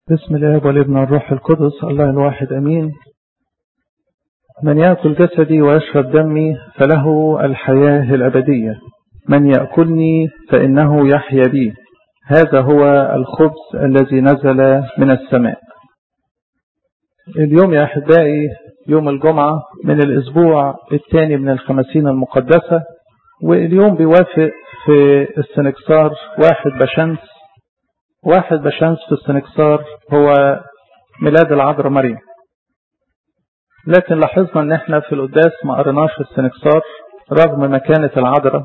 بسم الله والابن والروح القدس الله الواحد أمين من يأكل جسدي ويشرب دمي فله الحياة الأبدية من يأكلني فإنه يحيا بي هذا هو الخبز الذي نزل من السماء اليوم يا أحبائي يوم الجمعة من الأسبوع الثاني من الخمسين المقدسة واليوم بيوافق في السنكسار واحد بشمس واحد بشمس في السنكسار هو ميلاد العذراء مريم لكن لاحظنا ان احنا في القداس ما قريناش السنكسار رغم مكانة العذراء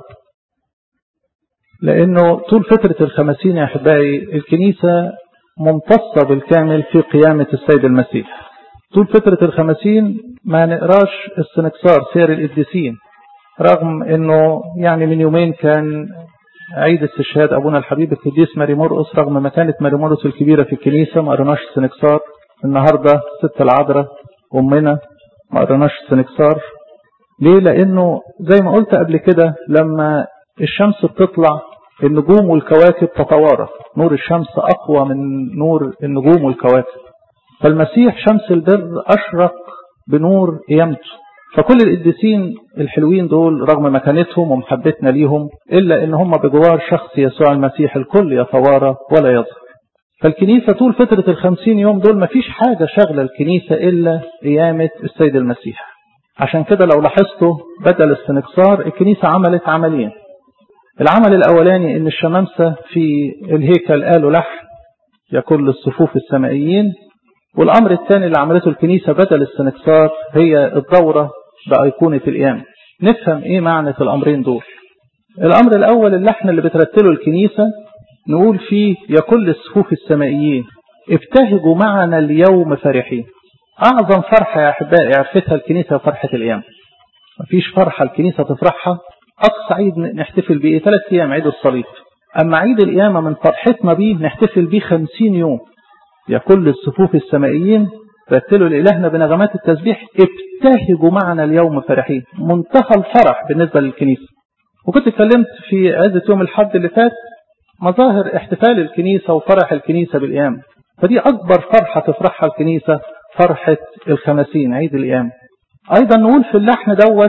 لانه طول فترة الخمسين يا احبائي الكنيسة ممتصة بالكامل في قيامة السيد المسيح طول فترة الخمسين ما نقراش السنكسار سير القديسين رغم انه يعني من يومين كان عيد استشهاد ابونا الحبيب القديس ماري مرقس رغم مكانة ماري مرقس الكبيرة في الكنيسة ما قرناش السنكسار النهاردة ست العذراء امنا ما قرناش السنكسار ليه لانه زي ما قلت قبل كده لما الشمس بتطلع النجوم والكواكب تتوارى نور الشمس اقوى من نور النجوم والكواكب فالمسيح شمس البر اشرق بنور قيامته فكل القديسين الحلوين دول رغم مكانتهم ومحبتنا ليهم إلا إن هم بجوار شخص يسوع المسيح الكل يتوارى ولا يظهر فالكنيسة طول فترة الخمسين يوم دول مفيش حاجة شغلة الكنيسة إلا قيامة السيد المسيح عشان كده لو لاحظتوا بدل السنكسار الكنيسة عملت عملين العمل الأولاني إن الشمامسة في الهيكل قالوا لحن يكل الصفوف السمائيين والأمر الثاني اللي عملته الكنيسة بدل السنكسار هي الدورة بأيقونة القيامة نفهم ايه معنى الأمرين دول الأمر الأول اللحن اللي بترتله الكنيسة نقول فيه يا كل الصفوف السمائيين ابتهجوا معنا اليوم فرحين أعظم فرحة يا أحبائي عرفتها الكنيسة فرحة القيامة مفيش فرحة الكنيسة تفرحها أقصى عيد نحتفل بيه ثلاث أيام عيد الصليب أما عيد القيامة من فرحتنا بيه نحتفل بيه خمسين يوم يا كل الصفوف السمائيين رتلوا لإلهنا بنغمات التسبيح ابتهجوا معنا اليوم فرحين منتهى الفرح بالنسبة للكنيسة وكنت اتكلمت في عزة يوم الحد اللي فات مظاهر احتفال الكنيسة وفرح الكنيسة بالقيامة فدي أكبر فرحة تفرحها الكنيسة فرحة الخمسين عيد القيامة أيضا نقول في اللحن دوت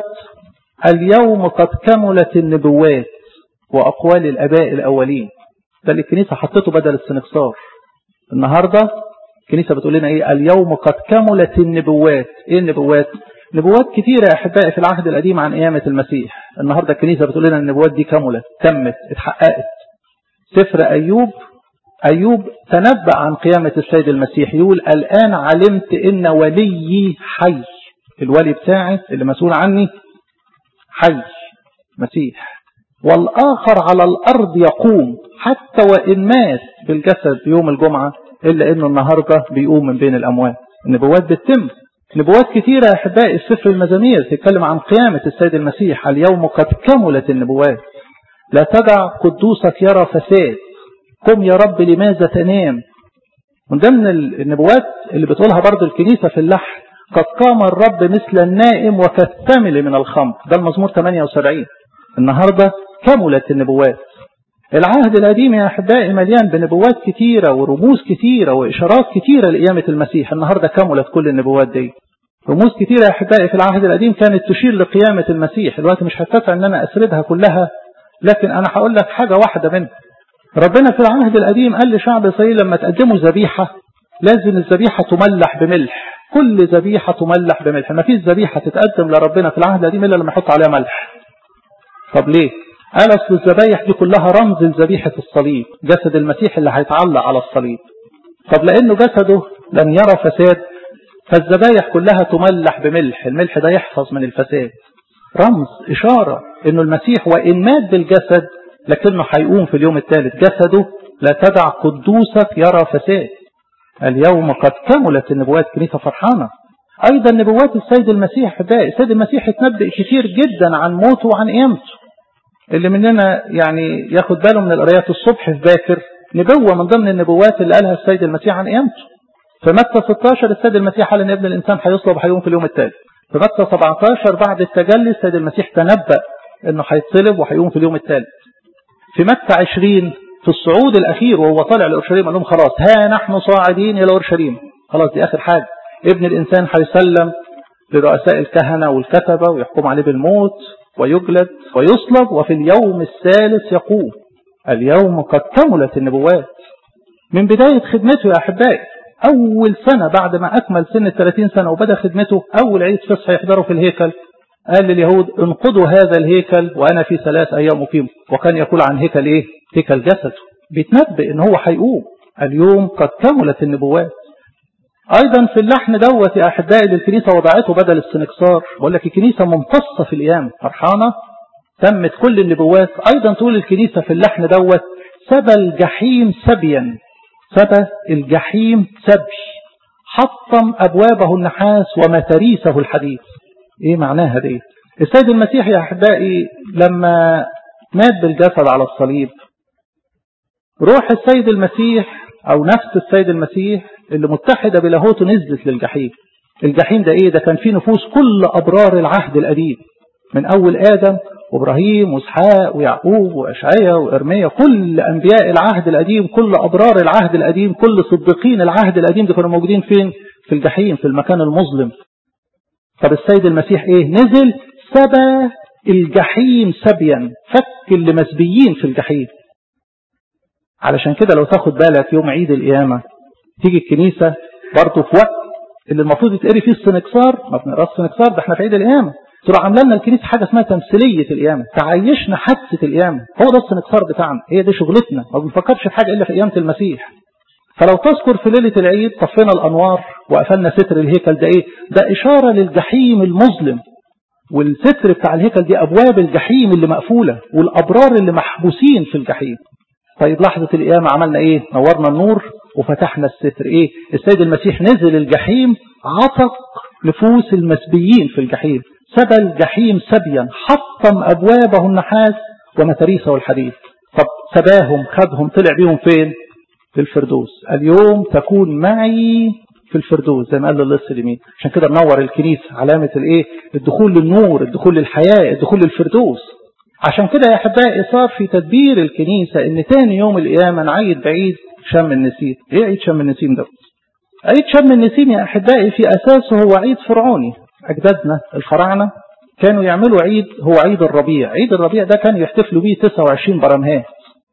اليوم قد كملت النبوات وأقوال الأباء الأولين ده اللي الكنيسة حطته بدل السنكسار النهاردة الكنيسة بتقول لنا ايه اليوم قد كملت النبوات ايه النبوات نبوات كثيرة يا احبائي في العهد القديم عن قيامة المسيح النهاردة الكنيسة بتقول لنا النبوات دي كملت تمت اتحققت سفر ايوب ايوب تنبأ عن قيامة السيد المسيح يقول الان علمت ان وليي حي الولي بتاعي اللي مسؤول عني حي مسيح والآخر على الأرض يقوم حتى وإن مات بالجسد يوم الجمعة إلا إنه النهاردة بيقوم من بين الأموات النبوات بتتم نبوات كثيرة يا أحبائي السفر المزامير تتكلم عن قيامة السيد المسيح اليوم قد كملت النبوات لا تدع قدوسك يرى فساد قم يا رب لماذا تنام من ضمن النبوات اللي بتقولها برضو الكنيسة في اللحن قد قام الرب مثل النائم وكالثمل من الخمر ده المزمور 78 النهاردة كملت النبوات العهد القديم يا أحبائي مليان بنبوات كتيرة ورموز كتيرة وإشارات كتيرة لقيامة المسيح النهاردة كملت كل النبوات دي رموز كتيرة يا أحبائي في العهد القديم كانت تشير لقيامة المسيح الوقت مش هتسع أن أنا أسردها كلها لكن أنا هقول لك حاجة واحدة منها ربنا في العهد القديم قال لشعب إسرائيل لما تقدموا ذبيحة لازم الذبيحة تملح بملح كل ذبيحة تملح بملح ما فيش ذبيحة تتقدم لربنا في العهد القديم إلا لما يحط عليها ملح طب ليه قال أصل الذبايح دي كلها رمز لذبيحة الصليب جسد المسيح اللي هيتعلق على الصليب طب لأنه جسده لن يرى فساد فالذبايح كلها تملح بملح الملح ده يحفظ من الفساد رمز إشارة أنه المسيح وإن مات بالجسد لكنه هيقوم في اليوم الثالث جسده لا تدع قدوسك يرى فساد اليوم قد كملت النبوات كنيسة فرحانة أيضا نبوات السيد المسيح باقي السيد المسيح اتنبأ كتير جدا عن موته وعن قيامته اللي مننا يعني ياخد باله من القرايات الصبح في باكر نبوة من ضمن النبوات اللي قالها السيد المسيح عن قيامته في متى 16 السيد المسيح قال ان ابن الانسان هيصلب وهيقوم في اليوم الثالث في متى 17 بعد التجلي السيد المسيح تنبأ انه هيتصلب وهيقوم في اليوم الثالث في متى 20 في الصعود الأخير وهو طالع لأورشليم قال لهم خلاص ها نحن صاعدين إلى أورشليم خلاص دي آخر حاجة ابن الإنسان هيسلم لرؤساء الكهنة والكتبة ويحكم عليه بالموت ويجلد ويصلب وفي اليوم الثالث يقوم اليوم قد كملت النبوات من بداية خدمته يا أحبائي أول سنة بعد ما أكمل سن الثلاثين سنة وبدأ خدمته أول عيد فصح يحضره في الهيكل قال لليهود انقضوا هذا الهيكل وأنا في ثلاث أيام أقيم وكان يقول عن هيكل إيه هيكل جسده بيتنبئ إن هو هيقوم اليوم قد كملت النبوات أيضا في اللحن دوت يا أحبائي اللي الكنيسة وضعته بدل السنكسار بقول لك الكنيسة ممتصة في الأيام فرحانة تمت كل النبوات أيضا تقول الكنيسة في اللحن دوت سبى الجحيم سبيا سبى الجحيم سبي حطم أبوابه النحاس ومتاريسه الحديد إيه معناها دي السيد المسيح يا أحبائي لما مات بالجسد على الصليب روح السيد المسيح أو نفس السيد المسيح اللي متحدة بلاهوته نزلت للجحيم الجحيم ده إيه ده كان فيه نفوس كل أبرار العهد القديم من أول آدم وإبراهيم وإسحاق ويعقوب وأشعيا وإرميا كل أنبياء العهد القديم كل أبرار العهد القديم كل صديقين العهد القديم دي كانوا موجودين فين في الجحيم في المكان المظلم طب السيد المسيح إيه نزل سبى الجحيم سبيا فك اللي مسبيين في الجحيم علشان كده لو تاخد بالك يوم عيد القيامة تيجي الكنيسة برضه في وقت اللي المفروض يتقري فيه السنكسار ما بنقراش السنكسار ده احنا في عيد القيامة تروح عامله لنا الكنيسة حاجة اسمها تمثيلية القيامة تعيشنا حادثة القيامة هو ده السنكسار بتاعنا هي دي شغلتنا ما بنفكرش في حاجة إلا في قيامة المسيح فلو تذكر في ليلة العيد طفينا الأنوار وقفلنا ستر الهيكل ده إيه ده إشارة للجحيم المظلم والستر بتاع الهيكل دي أبواب الجحيم اللي مقفولة والأبرار اللي محبوسين في الجحيم طيب لحظة القيامة عملنا إيه نورنا النور وفتحنا الستر إيه السيد المسيح نزل الجحيم عتق نفوس المسبيين في الجحيم سبى الجحيم سبيا حطم أبوابه النحاس ومتاريسه الحديد طب سباهم خدهم طلع بيهم فين في الفردوس اليوم تكون معي في الفردوس زي ما قال للص اليمين عشان كده منور الكنيسة علامة الايه الدخول للنور الدخول للحياة الدخول للفردوس عشان كده يا احبائي صار في تدبير الكنيسة ان تاني يوم القيامة نعيد بعيد شم النسيم ايه عيد شم النسيم ده عيد شم النسيم يا احبائي في اساسه هو عيد فرعوني اجدادنا الفراعنة كانوا يعملوا عيد هو عيد الربيع عيد الربيع ده كانوا يحتفلوا بيه 29 برمهات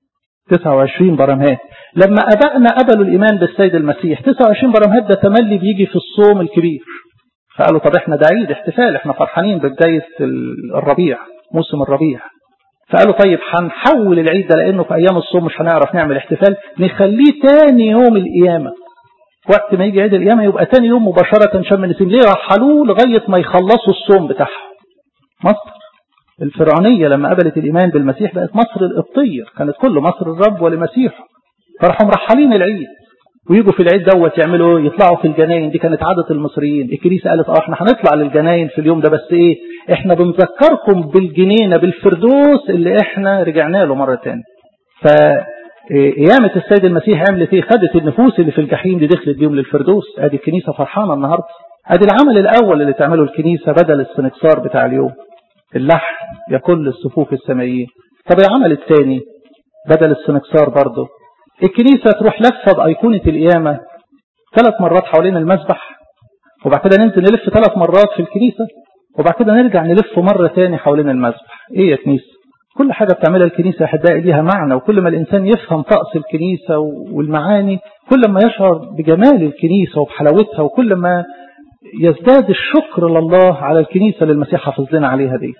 29 برمهات لما أبائنا قبلوا الإيمان بالسيد المسيح 29 برمهات ده تملي بيجي في الصوم الكبير فقالوا طب احنا ده عيد احتفال احنا فرحانين ببداية الربيع موسم الربيع فقالوا طيب هنحول العيد ده لأنه في أيام الصوم مش هنعرف نعمل احتفال نخليه تاني يوم القيامة وقت ما يجي عيد القيامة يبقى تاني يوم مباشرة شم النسيم ليه رحلوه لغاية ما يخلصوا الصوم بتاعهم مصر الفرعونية لما قبلت الإيمان بالمسيح بقت مصر القبطية كانت كل مصر الرب ولمسيحه فراحوا مرحلين العيد ويجوا في العيد دوت يعملوا يطلعوا في الجناين دي كانت عادة المصريين الكنيسة قالت اه احنا هنطلع للجناين في اليوم ده بس ايه احنا بنذكركم بالجنينة بالفردوس اللي احنا رجعنا له مرة تاني فقيامة السيد المسيح عملت ايه خدت النفوس اللي في الجحيم دي دخلت بيهم للفردوس ادي الكنيسة فرحانة النهاردة ادي العمل الاول اللي تعمله الكنيسة بدل السنكسار بتاع اليوم اللحن يكل الصفوف السمائيين طب العمل الثاني بدل السنكسار برضه الكنيسة تروح لفة بأيقونة القيامة ثلاث مرات حوالين المسبح وبعد كده ننزل نلف ثلاث مرات في الكنيسة وبعد كده نرجع نلف مرة تاني حوالين المسبح ايه يا كنيسة كل حاجة بتعملها الكنيسة أحبائي ليها معنى وكل ما الإنسان يفهم طقس الكنيسة والمعاني كل ما يشعر بجمال الكنيسة وبحلاوتها وكل ما يزداد الشكر لله على الكنيسة اللي المسيح حافظ لنا عليها دي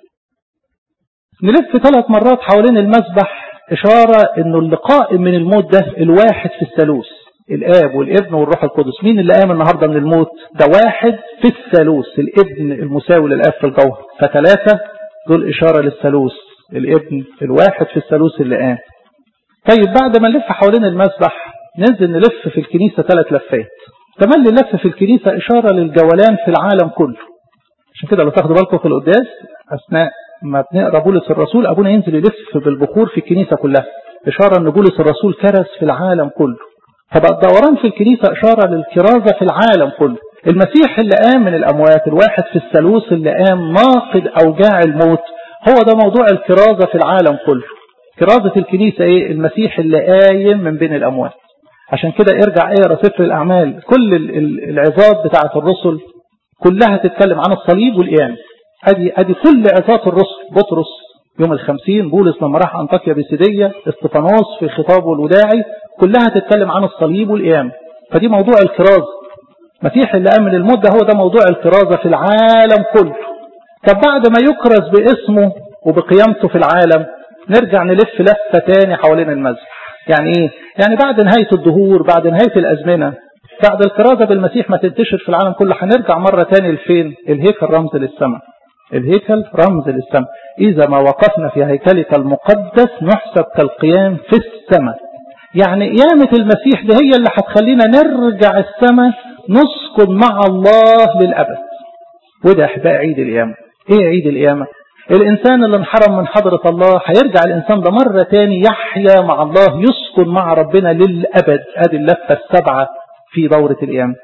نلف ثلاث مرات حوالين المسبح إشارة أنه اللقاء من الموت ده الواحد في الثالوث الآب والابن والروح القدس مين اللي قام النهاردة من الموت ده واحد في الثالوث الابن المساوي للآب في الجوهر فثلاثة دول إشارة للثالوث الابن الواحد في الثالوث اللي قام طيب بعد ما نلف حوالين المسبح ننزل نلف في الكنيسة ثلاث لفات تملي اللف في الكنيسة إشارة للجولان في العالم كله عشان كده لو تاخدوا بالكم في القداس أثناء ما بنقرا بولس الرسول أبونا ينزل يلف بالبخور في الكنيسة كلها إشارة أن بولس الرسول كرس في العالم كله فبقى الدوران في الكنيسة إشارة للكرازة في العالم كله المسيح اللي قام من الأموات الواحد في الثالوث اللي قام ناقد أوجاع الموت هو ده موضوع الكرازة في العالم كله كرازة الكنيسة ايه المسيح اللي قايم من بين الأموات عشان كده ارجع اقرا سفر الأعمال كل العظات بتاعة الرسل كلها تتكلم عن الصليب والقيام ادي ادي كل عظات الرسل بطرس يوم الخمسين بولس لما راح أنطاكيا بسيدية استفانوس في خطابه الوداعي كلها تتكلم عن الصليب والقيام فدي موضوع الكراز مسيح اللي قام من المدة هو ده موضوع الكرازة في العالم كله طب بعد ما يكرز باسمه وبقيامته في العالم نرجع نلف لفة تاني حوالين المسيح يعني ايه يعني بعد نهاية الدهور بعد نهاية الأزمنة بعد الكرازة بالمسيح ما تنتشر في العالم كله هنرجع مرة تاني لفين الهيكل رمز للسماء الهيكل رمز للسماء إذا ما وقفنا في هيكلك المقدس نحسب كالقيام في السماء يعني قيامة المسيح دي هي اللي هتخلينا نرجع السماء نسكن مع الله للأبد وده أحباء عيد القيامة إيه عيد القيامة الإنسان اللي انحرم من حضرة الله هيرجع الإنسان ده مرة تاني يحيا مع الله يسكن مع ربنا للأبد ادي اللفة السبعة في دورة القيامة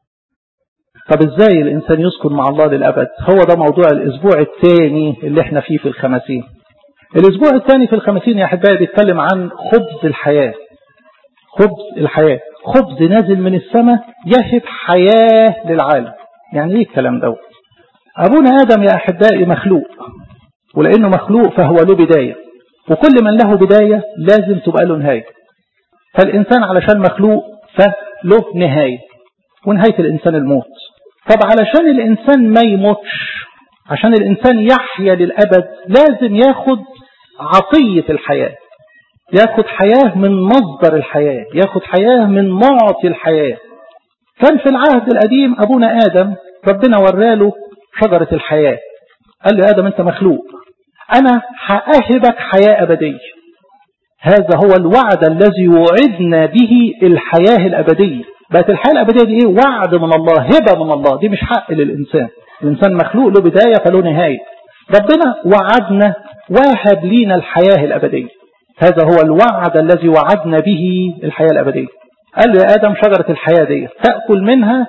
طب ازاي الإنسان يسكن مع الله للأبد هو ده موضوع الأسبوع الثاني اللي احنا فيه في الخمسين الأسبوع الثاني في الخمسين يا أحبائي بيتكلم عن خبز الحياة خبز الحياة خبز نازل من السماء يهب حياة للعالم يعني ايه الكلام دوت أبونا آدم يا أحبائي مخلوق ولأنه مخلوق فهو له بداية وكل من له بداية لازم تبقى له نهاية فالإنسان علشان مخلوق فله نهاية ونهاية الإنسان الموت طب علشان الإنسان ما يموتش عشان الإنسان يحيا للأبد لازم ياخد عطية الحياة ياخد حياة من مصدر الحياة ياخد حياة من معطي الحياة كان في العهد القديم أبونا آدم ربنا وراله شجرة الحياة قال له آدم أنت مخلوق أنا هأهبك حياة أبدية هذا هو الوعد الذي وعدنا به الحياة الأبدية بقت الحياة الأبدية دي إيه وعد من الله هبة من الله دي مش حق للإنسان الإنسان مخلوق له بداية فله نهاية ربنا وعدنا وهب لينا الحياة الأبدية هذا هو الوعد الذي وعدنا به الحياة الأبدية قال له يا آدم شجرة الحياة دي تأكل منها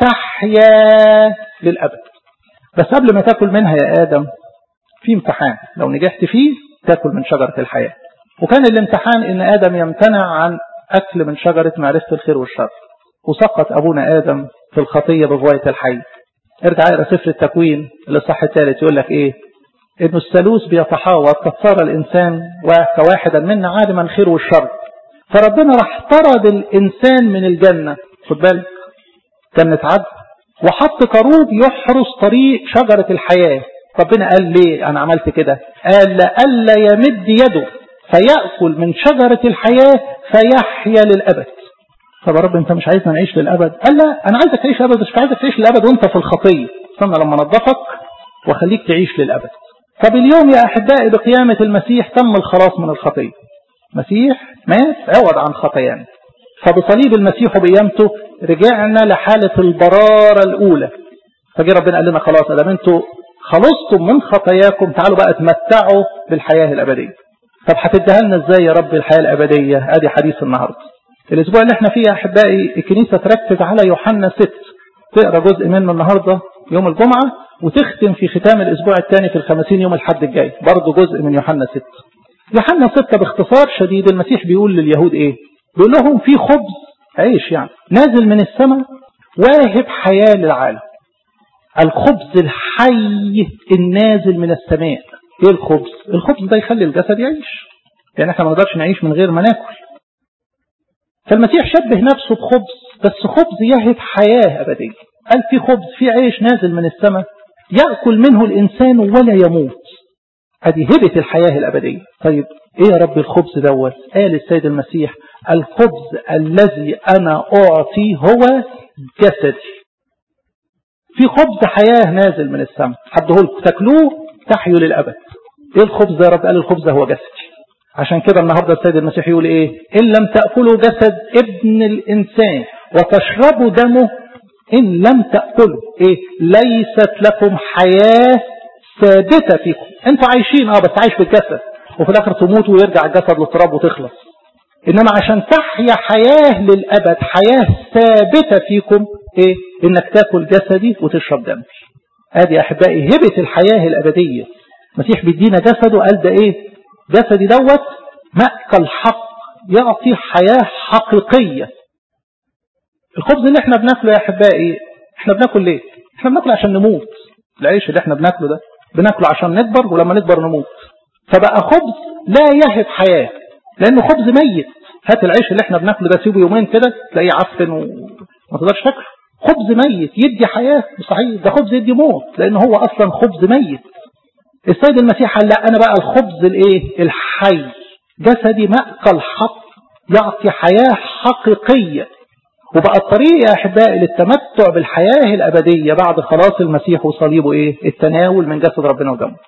تحيا للأبد بس قبل ما تأكل منها يا آدم في امتحان لو نجحت فيه تأكل من شجرة الحياة وكان الامتحان ان آدم يمتنع عن أكل من شجرة معرفة الخير والشر وسقط أبونا آدم في الخطية بغواية الحي ارجع اقرا سفر التكوين الإصحاح الثالث يقول لك إيه إنه الثالوث بيتحاور قد صار الإنسان كواحدا منا عالما الخير والشر فربنا راح طرد الإنسان من الجنة خد بالك جنة عدن وحط كروب يحرس طريق شجرة الحياة ربنا قال ليه أنا عملت كده قال لألا يمد يده فيأكل من شجرة الحياة فيحيا للأبد طب يا رب انت مش عايزنا نعيش للأبد قال لا أنا عايزك تعيش للأبد بس مش عايزك تعيش للأبد وانت في الخطية استنى لما نظفك وخليك تعيش للأبد طب اليوم يا أحبائي بقيامة المسيح تم الخلاص من الخطية مسيح مات عوض عن خطيان فبصليب المسيح وبقيامته رجعنا لحالة البرارة الأولى فجي ربنا قال لنا خلاص أدام انتوا خلصتم من خطاياكم تعالوا بقى تمتعوا بالحياة الأبدية طب هتديها لنا ازاي يا رب الحياة الأبدية ادي حديث النهاردة الأسبوع اللي احنا فيه يا أحبائي الكنيسة تركز على يوحنا 6 تقرأ جزء منه النهاردة يوم الجمعة وتختم في ختام الأسبوع الثاني في الخمسين يوم الحد الجاي برضه جزء من يوحنا 6 يوحنا 6 باختصار شديد المسيح بيقول لليهود ايه بيقول لهم في خبز عيش يعني نازل من السماء واهب حياة للعالم الخبز الحي النازل من السماء ايه الخبز الخبز ده يخلي الجسد يعيش يعني احنا ما نقدرش نعيش من غير ما ناكل فالمسيح شبه نفسه بخبز بس خبز يهب حياة أبدية قال في خبز في عيش نازل من السماء يأكل منه الإنسان ولا يموت هذه هبة الحياة الأبدية طيب ايه يا رب الخبز دوت قال السيد المسيح الخبز الذي أنا أعطي هو جسدي في خبز حياة نازل من السماء حدهولكم تاكلوه تحيوا للأبد ايه الخبز ده يا رب قال الخبز هو جسدي عشان كده النهاردة السيد المسيح يقول ايه ان لم تأكلوا جسد ابن الانسان وتشربوا دمه ان لم تأكلوا ايه ليست لكم حياة ثابتة فيكم انتوا عايشين اه بس عايش بالجسد وفي الاخر تموت ويرجع الجسد للتراب وتخلص انما عشان تحيا حياة للابد حياة ثابتة فيكم ايه انك تاكل جسدي وتشرب دمي ادي احبائي هبة الحياة الابدية المسيح بيدينا جسده قال ده ايه جسدي دوت مأكل حق يعطي حياة حقيقية الخبز اللي احنا بناكله يا احبائي احنا بناكل ليه احنا بناكله عشان نموت العيش اللي احنا بناكله ده بناكله عشان نكبر ولما نكبر نموت فبقى خبز لا يهب حياة لانه خبز ميت هات العيش اللي احنا بناكله ده سيبه يومين كده تلاقيه عفن وما تقدرش تاكله خبز ميت يدي حياة صحيح ده خبز يدي موت لان هو اصلا خبز ميت السيد المسيح قال لا انا بقى الخبز الايه الحي جسدي مأكل حق يعطي حياة حقيقية وبقى الطريق يا أحبائي للتمتع بالحياة الأبدية بعد خلاص المسيح وصليبه إيه التناول من جسد ربنا ودمه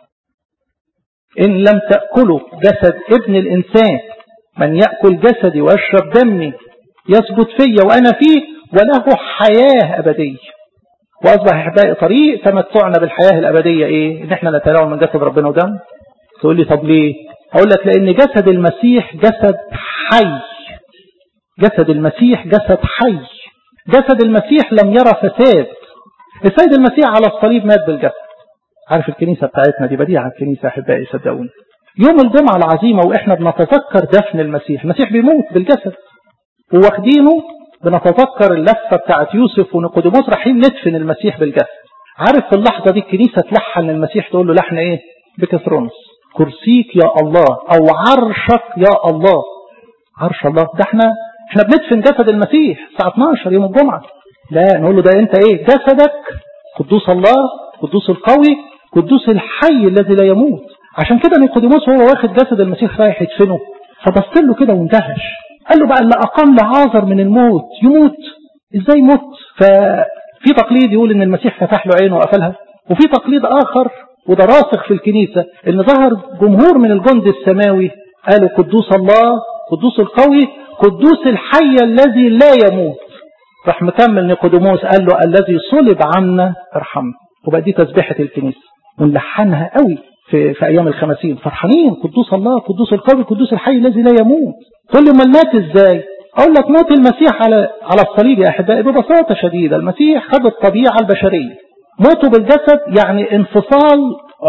إن لم تأكلوا جسد ابن الإنسان من يأكل جسدي ويشرب دمي يثبت فيا وأنا فيه وله حياة أبدية وأصبح أحبائي طريق تمتعنا بالحياة الأبدية إيه إن إحنا نتناول من جسد ربنا ودمه تقول لي طب ليه أقول لك لأن جسد المسيح جسد حي جسد المسيح جسد حي جسد المسيح لم يرى فساد السيد المسيح على الصليب مات بالجسد عارف الكنيسة بتاعتنا دي بديعة الكنيسة أحبائي صدقوني يوم الجمعة العظيمة وإحنا بنتذكر دفن المسيح المسيح بيموت بالجسد وواخدينه بنتذكر اللفة بتاعت يوسف ونيقوديموس رايحين ندفن المسيح بالجسد عارف في اللحظة دي الكنيسة تلحن للمسيح تقول له لحن ايه بكثرونس كرسيك يا الله او عرشك يا الله عرش الله ده احنا احنا بندفن جسد المسيح الساعة 12 يوم الجمعة لا نقول له ده انت ايه جسدك قدوس الله قدوس القوي قدوس الحي الذي لا يموت عشان كده نيقوديموس وهو واخد جسد المسيح رايح يدفنه فبص له كده واندهش قال له بقى اللي اقام لعازر من الموت يموت ازاي يموت ففي تقليد يقول ان المسيح فتح له عينه وقفلها وفي تقليد اخر وده راسخ في الكنيسة ان ظهر جمهور من الجند السماوي قالوا قدوس الله قدوس القوي قدوس الحي الذي لا يموت راح مكمل نيقوديموس قال له الذي صلب عنا ارحمنا وبقى دي تسبيحة الكنيسة ونلحنها قوي في, في ايام الخمسين فرحانين قدوس الله قدوس القوي قدوس الحي الذي لا يموت تقول لي امال مات ازاي اقول لك موت المسيح على على الصليب يا احبائي ببساطه شديده المسيح خد الطبيعه البشريه موته بالجسد يعني انفصال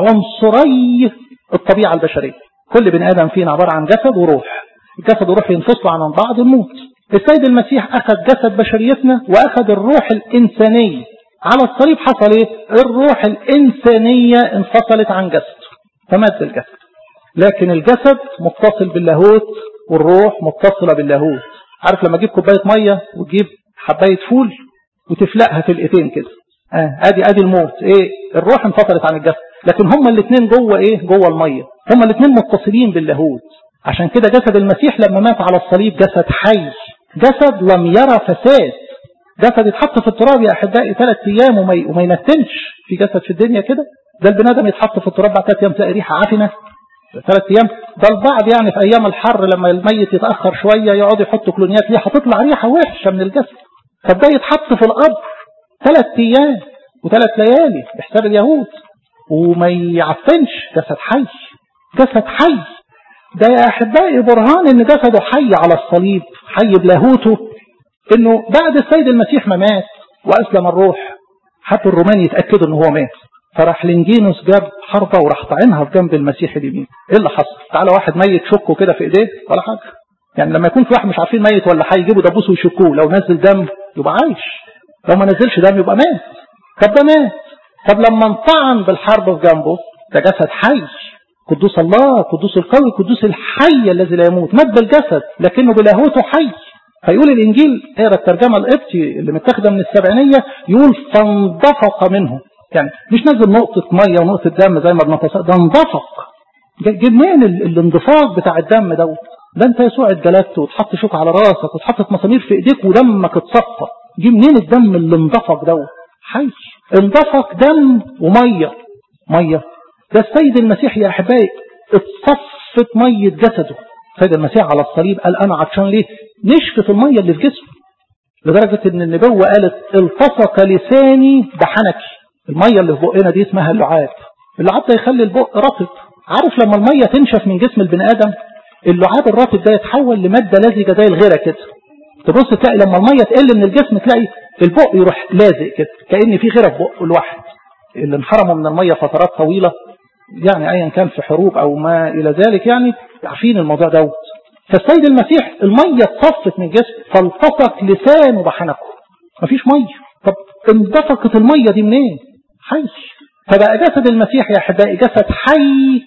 عنصري الطبيعه البشريه كل بني ادم فينا عباره عن جسد وروح الجسد والروح ينفصلوا عن بعض الموت السيد المسيح اخذ جسد بشريتنا واخذ الروح الانسانيه على الصليب حصل ايه الروح الانسانيه انفصلت عن جسد فمات الجسد لكن الجسد متصل باللاهوت والروح متصلة باللاهوت عارف لما تجيب كوباية مية وتجيب حباية فول وتفلقها في الايدين كده اه ادي ادي الموت ايه الروح انفصلت عن الجسد لكن هما الاثنين جوه ايه جوه المية هما الاثنين متصلين باللاهوت عشان كده جسد المسيح لما مات على الصليب جسد حي جسد لم يرى فساد جسد يتحط في التراب يا احبائي ثلاث ايام وما وما ينتنش في جسد في الدنيا كده ده البني ادم يتحط في التراب بعد ثلاث ايام تلاقي ريحه عفنه ثلاث ايام ده البعض يعني في ايام الحر لما الميت يتاخر شويه يقعد يحط كلونيات ليه هتطلع ريحه وحشه من الجسد طب ده يتحط في القبر ثلاث ايام وثلاث ليالي بحساب اليهود وما يعفنش جسد حي جسد حي ده يا احبائي برهان ان جسده حي على الصليب حي بلاهوته انه بعد السيد المسيح ما مات واسلم الروح حتى الرومان يتاكدوا ان هو مات فراح لنجينوس جاب حربة وراح طعنها في جنب المسيح اليمين ايه اللي حصل تعالى واحد ميت شكه كده في ايديه ولا حاجة يعني لما يكون في واحد مش عارفين ميت ولا حي يجيبوا دبوس ويشكوه لو نزل دم يبقى عايش لو ما نزلش دم يبقى مات طب ده مات طب لما انطعن بالحرب في جنبه ده جسد حي قدوس الله قدوس القوي قدوس الحي الذي لا يموت مات بالجسد لكنه بلاهوته حي فيقول الانجيل اقرا الترجمه القبطي اللي متاخده من السبعينيه يقول فانضفق منه يعني مش نزل نقطة مية ونقطة دم زي ما بنتصل ده انضفق جيب منين الانضفاق بتاع الدم دوت ده انت يسوع اتجلدت وتحط شوك على راسك وتحطت مسامير في ايديك ودمك اتصفى جيب منين الدم اللي انضفق دوت حي انضفق دم ومية مية ده السيد المسيح يا احبائي اتصفت مية جسده السيد المسيح على الصليب قال انا عطشان ليه نشفت المية اللي في جسمه لدرجة ان النبوة قالت التصق لساني بحنكي المية اللي في بقنا دي اسمها اللعاب اللعاب ده يخلي البق رطب عارف لما المية تنشف من جسم البني آدم اللعاب الرطب ده يتحول لمادة لزجة زي الغيرة كده تبص تلاقي لما المية تقل من الجسم تلاقي البق يروح لازق كده كأن في غيرة في بق الواحد اللي انحرموا من المية فترات طويلة يعني ايا كان في حروب او ما الى ذلك يعني عارفين الموضوع دوت فالسيد المسيح المية اتصفت من جسمه فالتصق لسانه بحنكه مفيش مية طب اندفقت المية دي منين حي فبقى جسد المسيح يا احبائي جسد حي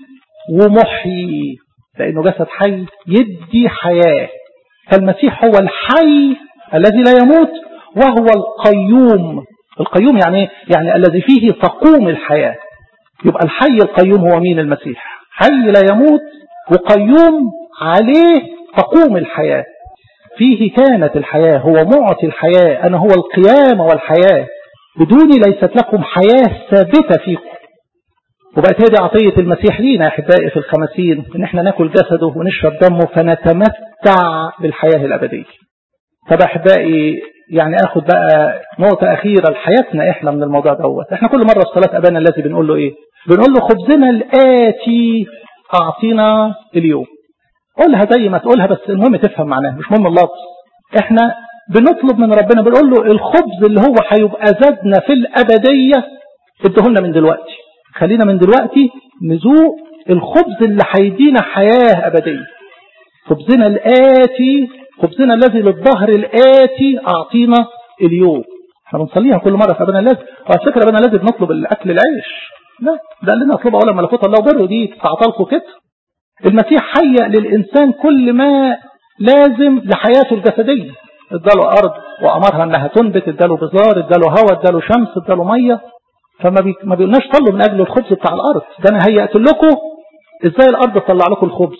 ومحيي لانه جسد حي يدي حياة فالمسيح هو الحي الذي لا يموت وهو القيوم القيوم يعني ايه؟ يعني الذي فيه تقوم الحياة يبقى الحي القيوم هو مين المسيح حي لا يموت وقيوم عليه تقوم الحياة فيه كانت الحياة هو معطي الحياة أنا هو القيامة والحياة بدوني ليست لكم حياة ثابتة فيكم وبقت هذه عطية المسيح لينا يا أحبائي في الخمسين إن احنا ناكل جسده ونشرب دمه فنتمتع بالحياة الأبدية طب أحبائي يعني اخد بقى نقطة أخيرة لحياتنا احنا من الموضوع دوت احنا كل مرة في صلاة أبانا الذي بنقول له ايه بنقول له خبزنا الآتي أعطينا اليوم قولها زي ما تقولها بس المهم تفهم معناها مش مهم اللفظ احنا بنطلب من ربنا بنقول له الخبز اللي هو هيبقى زادنا في الأبدية ادهولنا من دلوقتي خلينا من دلوقتي نذوق الخبز اللي هيدينا حياة أبدية خبزنا الآتي خبزنا الذي للظهر الآتي أعطينا اليوم احنا بنصليها كل مرة في أبنا الذي وعلى فكرة أبنا الذي بنطلب الأكل العيش لا ده اللي نطلبه أولا ملكوت الله وبره دي تعطلكم كده المسيح هيأ للإنسان كل ما لازم لحياته الجسدية اداله أرض وأمرها أنها تنبت اداله بزار اداله هواء اداله شمس اداله مية فما بي... ما بيقولناش طلوا من أجل الخبز بتاع الأرض ده أنا هيأت لكم إزاي الأرض تطلع لكم الخبز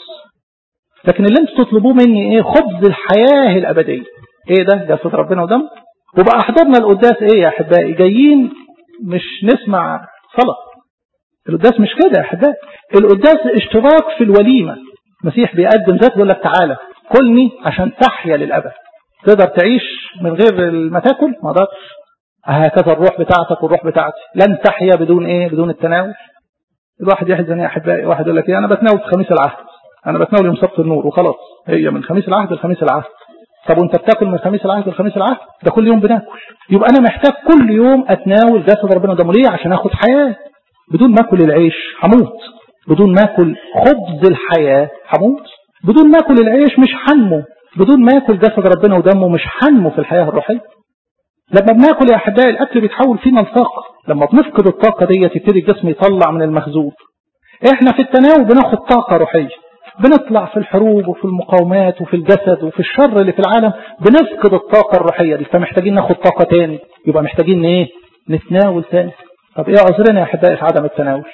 لكن اللي انتوا تطلبوه مني ايه خبز الحياة الأبدية ايه ده جسد ربنا ودم وبقى حضرنا القداس ايه يا احبائي جايين مش نسمع صلاة القداس مش كده يا احبائي القداس اشتراك في الوليمة المسيح بيقدم ذات بيقول لك تعالى كلني عشان تحيا للأبد تقدر تعيش من غير ما تاكل ما اقدرش هكذا الروح بتاعتك والروح بتاعتي لن تحيا بدون ايه بدون التناول الواحد يحزن يا احبائي واحد يقول لك ايه انا بتناول في خميس العهد انا بتناول يوم سبت النور وخلاص هي من خميس العهد لخميس العهد طب وانت بتاكل من خميس العهد لخميس العهد ده كل يوم بناكل يبقى انا محتاج كل يوم اتناول جسد ربنا دمه ليه عشان اخد حياه بدون ما اكل العيش هموت بدون ما اكل خبز الحياه هموت بدون ما اكل العيش مش حنمه بدون ما اكل جسد ربنا ودمه مش حنمه في الحياه الروحيه لما بناكل يا احبائي الاكل بيتحول فينا لطاقه لما بنفقد الطاقه دي يبتدي الجسم يطلع من المخزون احنا في التناول بناخد طاقه روحيه بنطلع في الحروب وفي المقاومات وفي الجسد وفي الشر اللي في العالم بنفقد الطاقة الروحية دي فمحتاجين ناخد طاقة تاني يبقى محتاجين ايه نتناول تاني طب ايه عذرنا يا احبائي في عدم التناول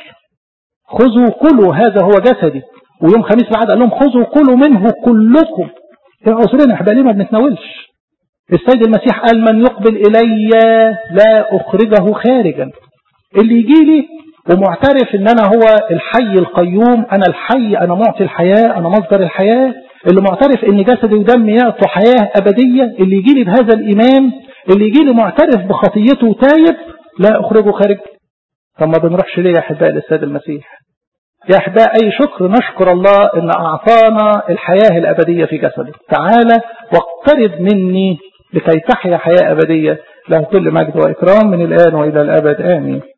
خذوا كلوا هذا هو جسدي ويوم خميس العادة قال لهم خذوا كلوا منه كلكم ايه عذرنا يا احبائي ليه ما بنتناولش السيد المسيح قال من يقبل الي لا اخرجه خارجا اللي يجي لي ومعترف ان انا هو الحي القيوم انا الحي انا معطي الحياة انا مصدر الحياة اللي معترف ان جسدي ودمي يعطوا حياة ابدية اللي يجي لي بهذا الايمان اللي يجي لي معترف بخطيته وتايب لا اخرجه خارج طب ما بنروحش ليه يا احباء للسيد المسيح يا احباء اي شكر نشكر الله ان اعطانا الحياة الابدية في جسده تعالى واقترب مني لكي تحيا حياة ابدية له كل مجد واكرام من الان والى الابد امين